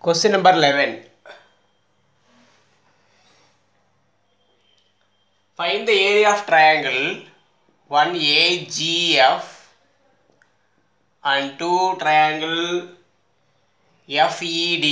Question number 11. Find the area of triangle 1AGF and 2 triangle FED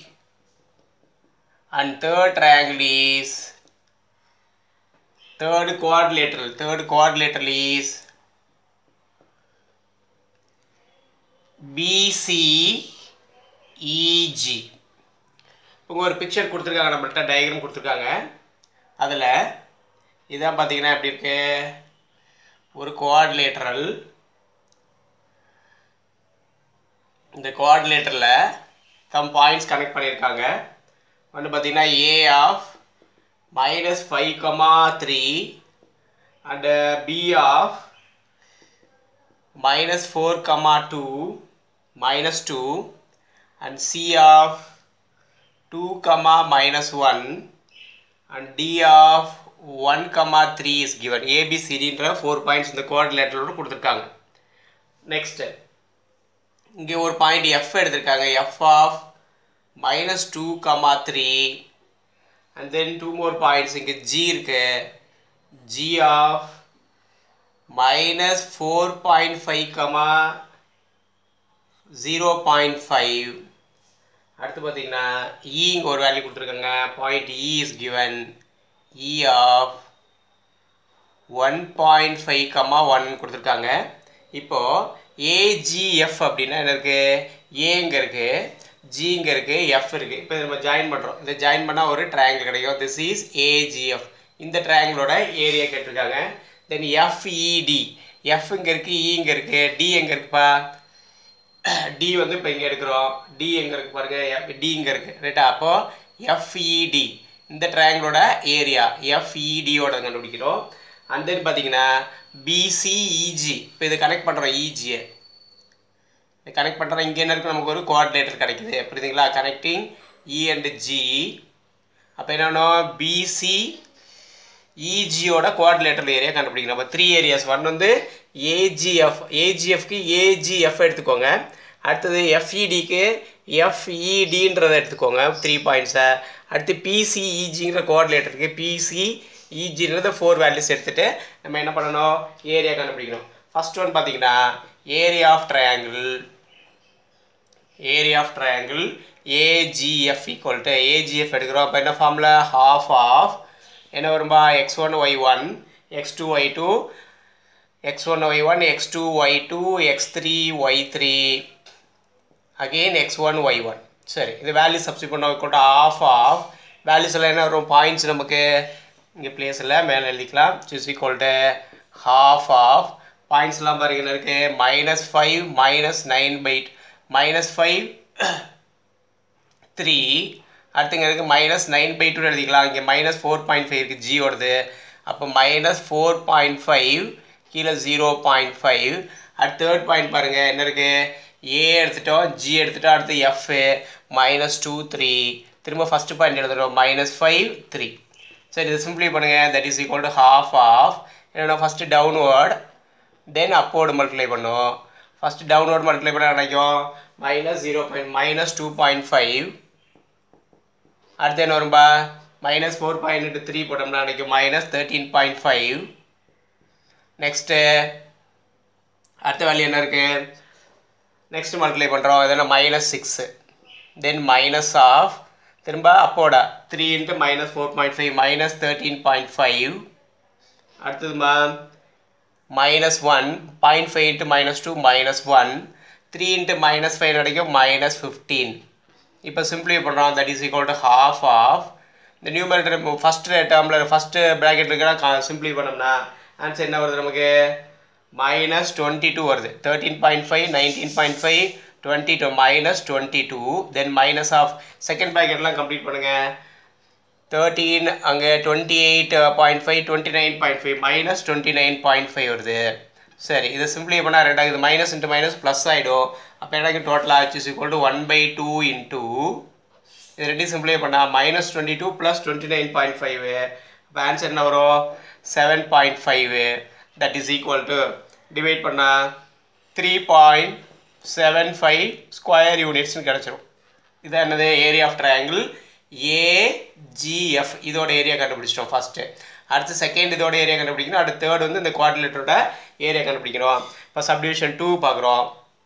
and third triangle is third quadrilateral third quadrilateral is BCEG இங்கே ஒரு picture கொடுத்துருக்காங்க நம்மள்ட்ட diagram கொடுத்துருக்காங்க அதில் இதான் பார்த்தீங்கன்னா எப்படி இருக்கு ஒரு குவாட்லேட்டரல் இந்த குவாட்லேட்டரில் சம் பாயிண்ட்ஸ் கனெக்ட் பண்ணியிருக்காங்க வந்து பார்த்தீங்கன்னா A of minus five comma three and B of minus 4 comma 2 minus 2 and c of 2 comma minus 1 and d of 1 comma 3 is given abcd ன்ற 4 பாயிண்ட்ஸ் இந்த கோஆர்டினேட்டரோட கொடுத்துருக்காங்க நெக்ஸ்ட் இங்கே ஒரு பாயிண்ட் எஃப் எடுத்திருக்காங்க F of minus two comma three and then two more points இங்கே G இருக்கு G of minus four point five comma zero point five அடுத்து பார்த்தீங்கன்னா இ இங்கே ஒரு வேல்யூ கொடுத்துருக்காங்க point E is given E of one point five comma one கொடுத்துருக்காங்க இப்போது AGF அப்படின்னா என்ன இருக்குது ஏ இங்கே இருக்குது ஜி இங்கே இருக்குது எஃப் இருக்குது இப்போ நம்ம ஜாயின் பண்ணுறோம் இதை ஜாயின் பண்ணால் ஒரு ட்ரையாங்கிள் கிடைக்கும் திஸ் இஸ் ஏஜிஎஃப் இந்த ட்ரையாங்கிளோட ஏரியா கேட்டிருக்காங்க தென் எஃப்இடி எஃப் இங்கே இருக்குது இ இங்கே இருக்குது டி எங்கே இருக்குப்பா டி வந்து இப்போ இங்கே எடுக்கிறோம் டி எங்கே இருக்குது பாருங்கள் டி இங்கே இருக்குது ரைட்டா அப்போது எஃப்இடி இந்த ட்ரையாங்கிளோட ஏரியா எஃப்இடியோட கண்டுபிடிக்கிறோம் அண்ட் தென் பார்த்தீங்கன்னா பிசிஇஜி இப்போ இதை கனெக்ட் பண்ணுறோம் இஜியை இதை கனெக்ட் பண்ணுறோம் இங்கே என்ன இருக்குது நமக்கு ஒரு கோஆர்டினேட்டர் கிடைக்குது புரியுதுங்களா கனெக்டிங் இ அண்ட் ஜி அப்போ என்னன்னா பிசி இஜியோட கோஆர்டினேட்டர் ஏரியா கண்டுபிடிக்கணும் அப்போ த்ரீ ஏரியாஸ் ஒன் வந்து ஏஜிஎஃப் ஏஜிஎஃப்க்கு ஏஜிஎஃப் எடுத்துக்கோங்க அடுத்தது எஃப்இடிக்கு எஃப்இடின்றதை எடுத்துக்கோங்க த்ரீ பாயிண்ட்ஸை அடுத்து பிசிஇஜிங்கிற கோஆர்டினேட்டருக்கு பிசி இஜின்றத ஃபோர் வேல்யூஸ் எடுத்துகிட்டு நம்ம என்ன பண்ணணும் ஏரியா கண்டுபிடிக்கணும் ஃபர்ஸ்ட் ஒன் பார்த்தீங்கன்னா area of triangle area of triangle AGF equal to AGF எடுக்கிறோம் அப்போ என்ன ஃபார்மில் ஹாஃப் ஆஃப் என்ன வரும்பா x one y one x two y two x one y one x two y two x three Y three again x one y one சரி இது value substitute பண்ண கூட ஆஃப் ஆஃப் வேல்யூஸ் எல்லாம் என்ன வரும் points நமக்கு இங்கே பிளேஸில் மேலே எழுதிக்கலாம் is equal to half of பாயிண்ட்ஸ்லாம் பாருங்க என்ன இருக்குது மைனஸ் ஃபைவ் மைனஸ் நைன் பைட் மைனஸ் ஃபைவ் த்ரீ அடுத்துங்க இருக்குது மைனஸ் நைன் பை டூ எழுதிக்கலாம் இங்கே மைனஸ் ஃபோர் பாயிண்ட் ஃபைவ் இருக்குது ஜியோடது அப்போ மைனஸ் ஃபோர் பாயிண்ட் ஃபைவ் கீழே ஜீரோ பாயிண்ட் ஃபைவ் அடுத்து தேர்ட் பாயிண்ட் பாருங்கள் என்ன இருக்குது ஏ எடுத்துட்டோம் ஜி எடுத்துட்டோம் அடுத்து எஃப் மைனஸ் டூ த்ரீ திரும்ப ஃபஸ்ட்டு பாயிண்ட் எடுத்துட்டோம் மைனஸ் ஃபைவ் த்ரீ சரி இது சிம்பிளி பண்ணுங்கள் that is equal to half of என்னென்னா first downward then upward multiply பண்ணும் ஃபஸ்ட்டு டவுன்வேர்ட் மல்டிப்ளை பண்ண கிடைக்கும் minus zero point minus two point five அடுத்து என்ன வரும்பா minus four point into three போட்டோம்னா கிடைக்கும் minus thirteen point five next அடுத்த வேல்யூ என்ன இருக்குது நெக்ஸ்ட் மல்டிப்ளை பண்ணுறோம் எதனா minus six then minus of திரும்ப அப்போட three into minus four point five minus thirteen point five அடுத்ததுமா minus one point five into minus two minus one three into minus five கிடைக்கும் minus fifteen இப்போ simply பண்ணுறோம் that is equal to half of இந்த numerator first டேர்மில் first bracket இருக்கிற simply பண்ணோம்னா answer என்ன வருது நமக்கு மைனஸ் டுவெண்ட்டி டூ வருது thirteen point five nineteen point five twenty two minus twenty two then minus of second ப்ராக்கெட்லாம் கம்ப்ளீட் பண்ணுங்கள் தேர்ட்டீன் அங்கே twenty eight point five twenty nine point five minus twenty nine point five வருது சரி இதை simply பண்ணால் ரெண்டாவது minus into minus plus ஆகிடும் அப்போ எனக்கு டோட்டலாக ஆச்சு equal to one by two into இது ரெண்டையும் சிம்பிளை பண்ணால் minus twenty two plus twenty nine point five இப்போ ஆன்சர் என்ன வரும் seven point five that is equal to divide பண்ணால் three point seven five square யூனிட்ஸ்னு கிடச்சிரும் இது என்னது ஏரியா ஆஃப் ட்ரையாங்கிள் ஏஜிஎஃப் இதோட ஏரியா கண்டுபிடிச்சிட்டோம் ஃபஸ்ட்டு அடுத்து செகண்ட் இதோட ஏரியா கண்டுபிடிக்கணும் அடுத்து தேர்ட் வந்து இந்த குவாட்ரிலேட்டரோட ஏரியா கண்டுபிடிக்கணும் இப்போ சப்டிவிஷன் டூ பார்க்குறோம்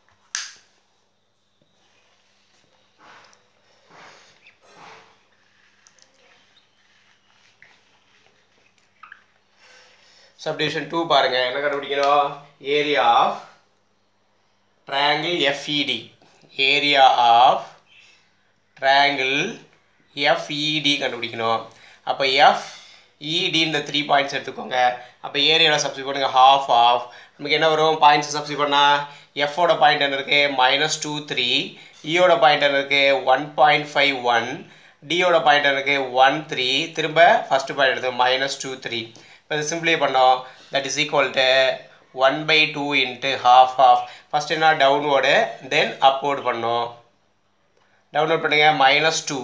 சப்டிவிஷன் டூ பாருங்கள் என்ன கண்டுபிடிக்கணும் area of triangle FED area of triangle FED கண்டுபிடிக்கணும் அப்போ எஃப் இடி இந்த த்ரீ பாயிண்ட்ஸ் எடுத்துக்கோங்க அப்போ ஏரியாவில் சப்ஸ்டி பண்ணுங்கள் ஹாஃப் ஆஃப் நமக்கு என்ன வரும் பாயிண்ட்ஸ் சப்ஸ்டி பண்ணால் எஃபோட பாயிண்ட் என்ன இருக்குது மைனஸ் டூ த்ரீ இயோட பாயிண்ட் என்ன இருக்குது ஒன் பாயிண்ட் ஃபைவ் ஒன் டியோட பாயிண்ட் என்ன இருக்குது ஒன் த்ரீ திரும்ப ஃபஸ்ட்டு பாயிண்ட் எடுத்து மைனஸ் டூ த்ரீ இப்போ இது சிம்பிளி பண்ணோம் that is equal to one by two into half half first என்ன டவுன்வோர்டு தென் அப்வோர்டு பண்ணோம் டவுன்லோட் பண்ணுங்க minus two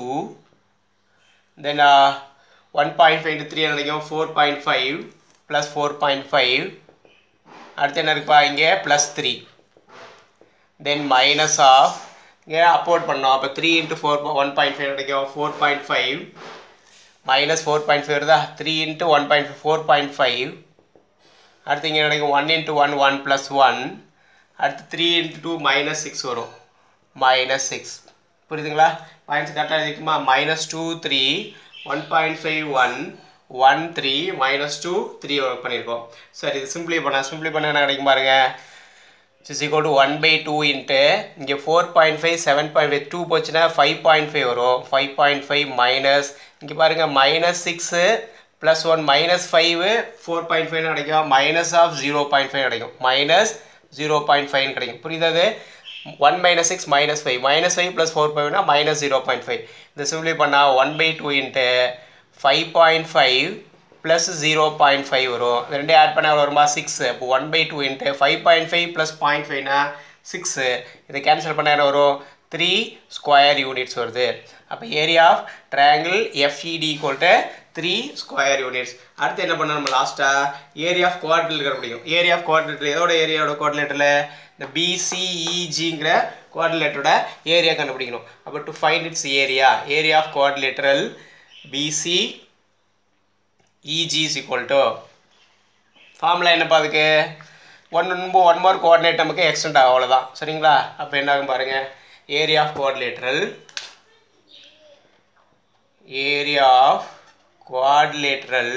then one point five into three நினைக்கும் four point five plus four point five அடுத்து என்ன இருக்குப்பா இங்கே plus three then minus of இங்கே அப்போர்ட் பண்ணோம் அப்போ three into four one point five கிடைக்கும் four point five minus four point five வருதா three into one point four point five அடுத்து இங்கே கிடைக்கும் one into one one plus one அடுத்து three into two minus six வரும் minus six புரியுதுங்களா points கரெக்டாக இருக்குமா minus two three one point five one one three minus two three work பண்ணியிருக்கோம் சரி இது சிம்பிளி பண்ண சிம்பிளி பண்ண என்ன கிடைக்கும் பாருங்கள் is equal to one by two into இங்கே four point five seven point five two போச்சுன்னா ஃபைவ் பாயிண்ட் ஃபைவ் வரும் ஃபைவ் பாயிண்ட் ஃபைவ் மைனஸ் இங்கே பாருங்கள் minus six plus one minus five four point five கிடைக்கும் minus of zero point five கிடைக்கும் minus zero point five கிடைக்கும் புரியுது one minus six minus five minus five plus four ஃபைவ்னா minus zero point five இந்த simply பண்ணால் one by two into five point five plus zero point five வரும் இது ரெண்டே add பண்ணால் எவ்வளோ வருமா சிக்ஸ் இப்போ one by two into five point five plus point ஃபைவ்னா சிக்ஸு இதை கேன்சல் பண்ணால் என்ன வரும் த்ரீ ஸ்கொயர் யூனிட்ஸ் வருது அப்போ area of triangle FED equal to three square units அடுத்து என்ன பண்ணோம் நம்ம லாஸ்ட்டாக ஏரியா ஆஃப் குவாட்ரிலேட்டர் பிடிக்கும் ஏரியா ஆஃப் குவாட்ரிலேட்டர் எதோட ஏரியாவோட குவாட்ரிலேட்டரில் இந்த பிசிஇஜிங்கிற குவாட்ரிலேட்டரோட ஏரியா கண்டுபிடிக்கணும் அப்போ to find its area area of quadrilateral PC EG is equal to formula என்னப்பா அதுக்கு ஒன் ஒன்பு ஒன் மோர் கோஆர்டினேட் நமக்கு எக்ஸ்டெண்ட் ஆகும் அவ்வளோதான் சரிங்களா அப்போ என்ன ஆகும் பாருங்கள் area of quadrilateral area of quadrilateral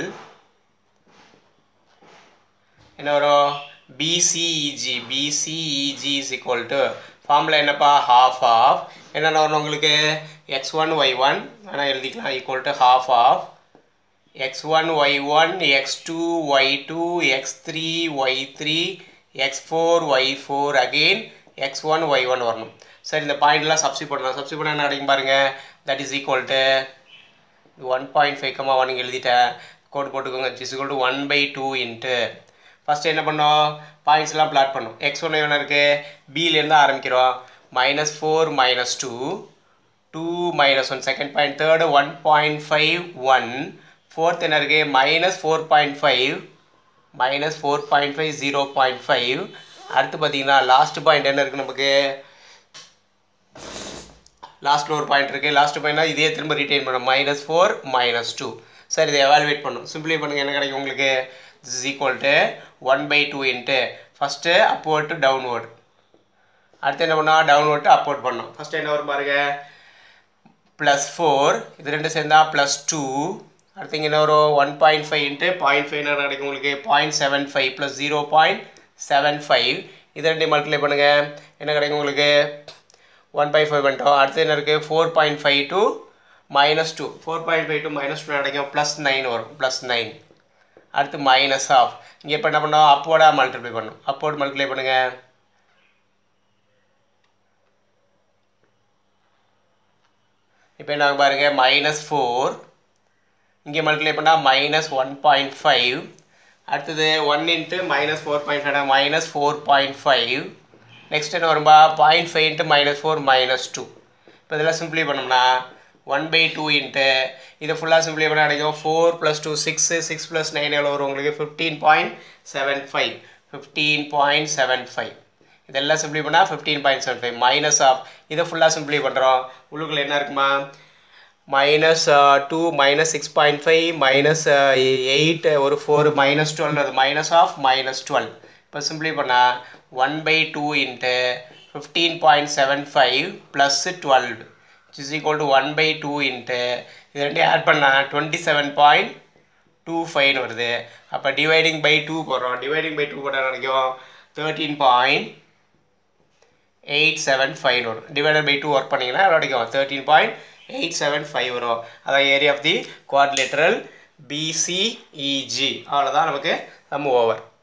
என்ன வரும் PCEG PCEG is equal to formula என்னப்பா ஹாஃப் ஆஃப் என்னென்ன வரும் உங்களுக்கு எக்ஸ் ஒன் ஒய் ஒன் வேணால் எழுதிக்கலாம் equal to half of x1 y1 x2 y2 x3 y3 x4 y4 again x1 y1 வரணும் சரி இந்த பாயிண்ட்லாம் சப்ஸ்டி பண்ணலாம் சப்ஸ்டி பண்ணால் என்ன கிடைக்கும் பாருங்க that is equal to one point five comma one எழுதிட்டேன் கோட் போட்டுக்கோங்க is equal to one by two into first என்ன பண்ணோம் பாயிண்ட்ஸ்லாம் பிளாட் பண்ணோம் எக்ஸ் ஒன் என்ன இருக்குது பிலேருந்து ஆரம்பிக்கிறோம் minus four minus two two minus one second point third one point five one fourth என்ன இருக்குது minus four point five minus four point five zero point five அடுத்து பார்த்தீங்கன்னா லாஸ்ட் பாயிண்ட் என்ன இருக்குது நமக்கு லாஸ்ட்டில் ஒரு பாயிண்ட் இருக்குது லாஸ்ட் பாயிண்ட்னா இதே திரும்ப ரிட்டைன் பண்ணும் மைனஸ் ஃபோர் மைனஸ் டூ சரி இதை எவாலுவேட் பண்ணும் சிம்பிளி பண்ணுங்கள் என்ன கிடைக்கும் உங்களுக்கு this is equal to one by two into first upward to downward அடுத்து என்ன பண்ணோம் டவுன்வர்ட் டு அப்வர்ட் பண்ணோம் ஃபஸ்ட்டு என்ன வரும் பாருங்க ப்ளஸ் ஃபோர் இது ரெண்டு சேர்ந்தா ப்ளஸ் டூ அடுத்து இங்கே என்ன வரும் one point five into point five என்ன கிடைக்கும் உங்களுக்கு point seven five plus zero point seven five இது ரெண்டு மல்டிப்ளை பண்ணுங்கள் என்ன கிடைக்கும் உங்களுக்கு ஒன் பை ஃபைவ் பண்ணிட்டோம் அடுத்து என்ன இருக்குது four point five to minus two four point five to minus two கிடைக்கும் ப்ளஸ் நைன் வரும் ப்ளஸ் நைன் அடுத்து மைனஸ் ஆஃப் இங்கே இப்போ என்ன பண்ணோம் அப்போர்டாக மல்டிப்ளை பண்ணணும் அப்போர்டு மல்டிப்ளை பண்ணுங்கள் இப்போ என்ன பாருங்கள் மைனஸ் ஃபோர் இங்கே மல்டிப்ளை பண்ணால் மைனஸ் ஒன் பாயிண்ட் ஃபைவ் அடுத்தது one into minus four point five minus four point five next என்ன வரும்பா point five into minus four minus two இப்போ இதெல்லாம் சிம்பிளை பண்ணோம்னா ஒன் பை டூ இன்ட்டு இதை ஃபுல்லாக சிம்பிளை பண்ண கிடைக்கும் four plus two six six plus nine எவ்வளோ வரும் உங்களுக்கு fifteen point seven five fifteen point seven five இதெல்லாம் சிம்பிளி பண்ணால் fifteen point seven five minus of இதை ஃபுல்லாக சிம்பிளி பண்ணுறோம் உள்ளுக்குள்ள என்ன இருக்குமா minus two minus six point five minus eight ஒரு ஃபோர் மைனஸ் டுவெல் அது மைனஸ் ஆஃப் மைனஸ் டுவெல் இப்போ சிம்பிளி பண்ணால் one by two into fifteen point seven five plus twelve is equal to one by two into இது ரெண்டையும் add பண்ணால் twenty seven point two ஃபைவ்னு வருது அப்போ டிவைடிங் பை டூ போடுறோம் டிவைடிங் பை டூ போட்டால் நினைக்கும் thirteen point eight seven five வரும் டிவைடட் பை டூ ஒர்க் பண்ணிங்கன்னா கிடைக்கும் thirteen point eight seven five வரும் அதான் area of the quadrilateral PCEG அவ்வளோதான் நமக்கு நம்ம ஓவர்